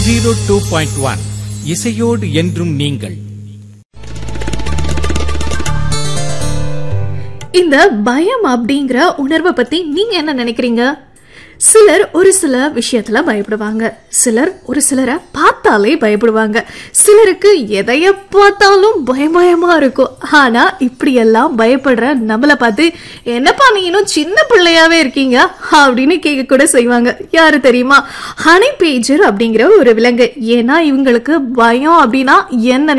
zero two point one இசையோடு என்றும் நீங்கள் இந்த பயம் அப்படிங்கிற உணர்வை பத்தி நீங்க என்ன நினைக்கிறீங்க சிலர் ஒரு சில விஷயத்துல பயப்படுவாங்க சிலர் ஒரு சிலரை பார்த்தாலே பயப்படுவாங்க சிலருக்கு எதைய பார்த்தாலும் பயம் பயமா இருக்கும் ஆனா இப்படி எல்லாம் பயப்படுற நம்மள பார்த்து என்னப்பா நீ இன்னும் சின்ன பிள்ளையாவே இருக்கீங்க அப்படின்னு கேட்க கூட செய்வாங்க யாரு தெரியுமா ஹனி பேஜர் அப்படிங்கிற ஒரு விலங்கு ஏன்னா இவங்களுக்கு பயம் அப்படின்னா என்ன